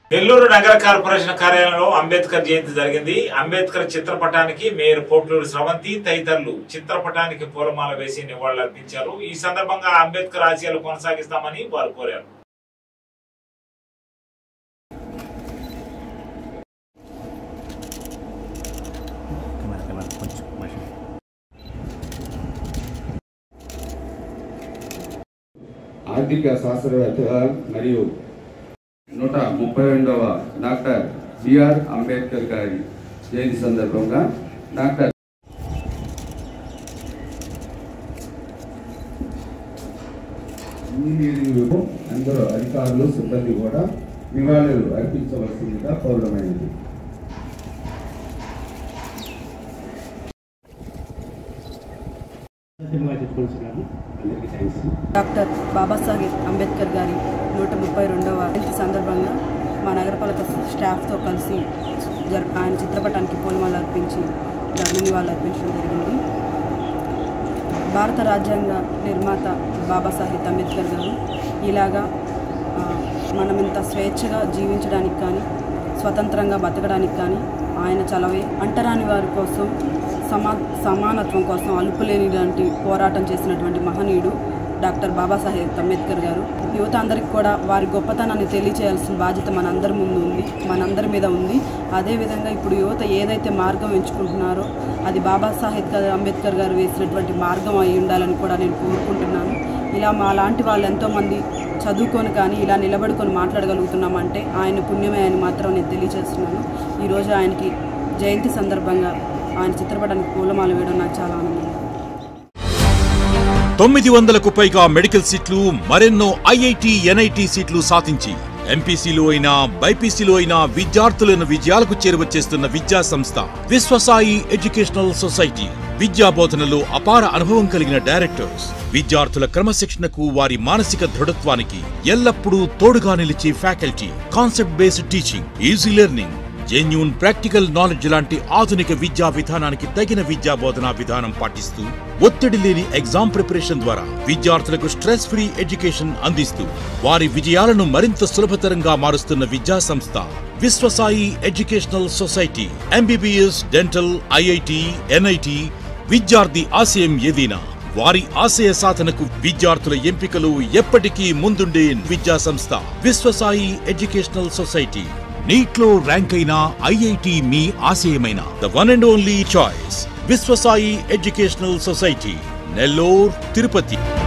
నెల్లూరు నగర కార్పొరేషన్ కార్యాలయంలో అంబేద్కర్ జయంతి జరిగింది అంబేద్కర్ చిత్రపటానికి మేయర్ పోట్లూరు స్రవంతి తదితరులు చిత్రపటానికి పూలమాల వేసి నివాళులర్పించారు ఈ సందర్భంగా అంబేద్కర్ ఆశయాలు కొనసాగిస్తామని వారు కోరారు ఆర్థిక శాస్త్రవేత్తగా మరియు నూట ముప్పై రెండవ డాక్టర్ బిఆర్ అంబేద్కర్ గారి జయంతి సందర్భంగా డాక్టర్ ఇంజనీరింగ్ విభాగం అందరూ అధికారులు సిబ్బంది కూడా నివాళులు అర్పించవలసిందిగా పౌరమైనది అందరికీ థ్యాంక్స్ డాక్టర్ బాబాసాహెబ్ అంబేద్కర్ గారి నూట ముప్పై రెండవ జయంతి సందర్భంగా మా నగరపాలక స్టాఫ్తో కలిసి జర ఆయన చిత్రపటానికి పూలమాల అర్పించి ధర్మ నివాళులు అర్పించడం జరిగింది భారత రాజ్యాంగ నిర్మాత బాబాసాహెబ్ అంబేద్కర్ గారు ఇలాగా ఆ, మనం ఇంత స్వేచ్ఛగా జీవించడానికి కానీ స్వతంత్రంగా బతకడానికి కానీ ఆయన చలవే అంటరాని వారి కోసం సమా సమానత్వం కోసం అలుపులేని లాంటి పోరాటం చేసినటువంటి మహనీయుడు డాక్టర్ బాబాసాహెబ్ అంబేద్కర్ గారు యువత అందరికీ కూడా వారి గొప్పతనాన్ని తెలియచేయాల్సిన బాధ్యత మనందరి ముందు ఉంది మనందరి మీద ఉంది అదేవిధంగా ఇప్పుడు యువత ఏదైతే మార్గం ఎంచుకుంటున్నారో అది బాబాసాహెబ్ గారు అంబేద్కర్ గారు వేసినటువంటి మార్గం అయి ఉండాలని కూడా నేను కోరుకుంటున్నాను ఇలా మా లాంటి వాళ్ళు ఎంతోమంది చదువుకొని కానీ ఇలా నిలబడుకొని మాట్లాడగలుగుతున్నామంటే ఆయన పుణ్యమే అని మాత్రం నేను తెలియజేస్తున్నాను ఈరోజు ఆయనకి జయంతి సందర్భంగా ఆయన చిత్రపటానికి పూలమాల వేయడం నాకు చాలా ఆనందంగా ఉంది. తొమ్మిది వందలకు పైగా మెడికల్ సీట్లు మరెన్నో ఐఐటి ఎన్ఐటి సీట్లు సాధించి ఎంపీసీలో అయినా బైపీసీలో అయినా విద్యార్థులను విజయాలకు చేరువచ్చేస్తున్న విద్యా సంస్థ విశ్వసాయి ఎడ్యుకేషనల్ సొసైటీ విద్యా బోధనలో అపార అనుభవం కలిగిన డైరెక్టర్స్ విద్యార్థుల క్రమశిక్షణకు వారి మానసిక దృఢత్వానికి ఎల్లప్పుడూ తోడుగా నిలిచే faculty concept based teaching easy learning genuine practical knowledge లాంటి ఆధునిక విద్యా విధానానికి తగిన విద్యా బోధనా విధానం పాటిస్తూ ఒత్తిడి లేని ఎగ్జామ్ ప్రిపరేషన్ ద్వారా విద్యార్థులకు స్ట్రెస్ ఫ్రీ ఎడ్యుకేషన్ అందిస్తూ వారి విజయాలను మరింత సులభతరంగా మారుస్తున్న విద్యా సంస్థ Viswasai educational society MBBS dental IIT NIT విద్యార్థి ఆశయం ఏదైనా వారి ఆశయ సాధనకు విద్యార్థుల ఎంపికలు ఎప్పటికీ ముందుండే విద్యా సంస్థ విశ్వసాయి ఎడ్యుకేషనల్ సొసైటీ నీట్లో ర్యాంక్ అయిన ఐఐటి మీ ఆశయమైన the one and only choice Viswasai educational society Nellore Tirupati